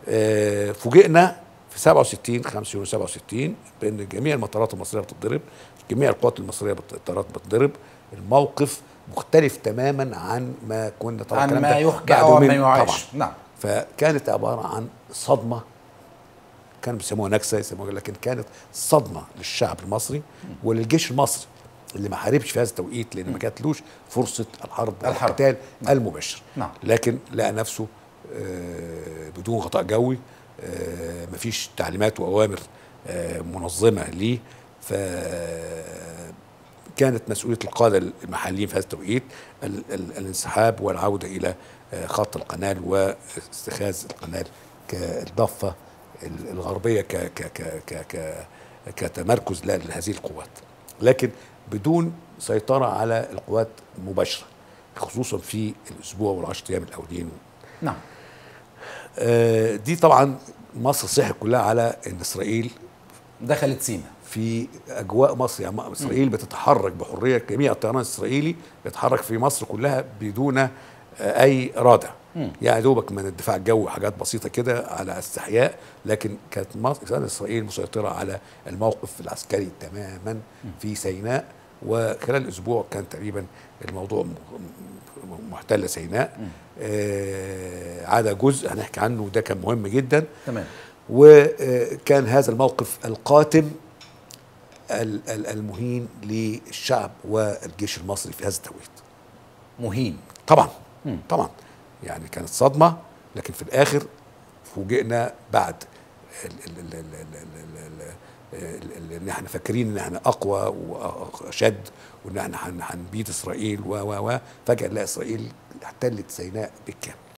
آه، فوجئنا في 67 5 يونيو 67 بان جميع المطارات المصريه بتتضرب جميع القوات المصريه بت- الطيارات بتتضرب الموقف مختلف تماما عن ما كنا طبعا عن الكلام ما ده يحكى بعد او ما يومين يعاش طبعا نعم فكانت عباره عن صدمه كانوا بيسموها نكسه يسموها لكن كانت صدمه للشعب المصري وللجيش المصري اللي ما حاربش في هذا التوقيت لان ما جاتلوش فرصه الحرب الحرب. والقتال المباشر نعم. لكن لقى نفسه آه، بدون غطاء جوي آه، مفيش تعليمات واوامر آه، منظمه ليه ف كانت مسؤوليه القاده المحليين في هذا التوقيت ال- ال- الانسحاب والعوده الى آه، خط القناه واستخاذ القناه كالضفه ال- الغربيه ك ك ك ك ك كتمركز ل- لهذه القوات لكن بدون سيطره على القوات مباشره خصوصا في الاسبوع والعشر ايام الاولين نعم آه، دي طبعا مصر صحت كلها على ان اسرائيل دخلت سينا في اجواء مصر يعني اسرائيل بتتحرك بحريه جميع الطيران الاسرائيلي بيتحرك في مصر كلها بدون آه، اي رادع يعني دوبك من الدفاع الجوي حاجات بسيطه كده على استحياء لكن كانت مصر كانت اسرائيل مسيطره على الموقف العسكري تماما في سيناء وخلال اسبوع كان تقريبا الموضوع م- م- محتله سيناء آه عدا جزء هنحكي عنه وده كان مهم جدا تمام وكان هذا الموقف القاتم ال- ال- المهين للشعب والجيش المصري في هذا التوقيت مهين طبعا طبعا يعني كانت صدمه لكن في الاخر فوجئنا بعد ال- ال- ال- ال- ال- ال- ال- ال- ال- ان احنا فاكرين ان احنا اقوى واشد وان احنا هن- هنبيد اسرائيل و و و فجاه نلاقي اسرائيل احتلت سيناء بالكامل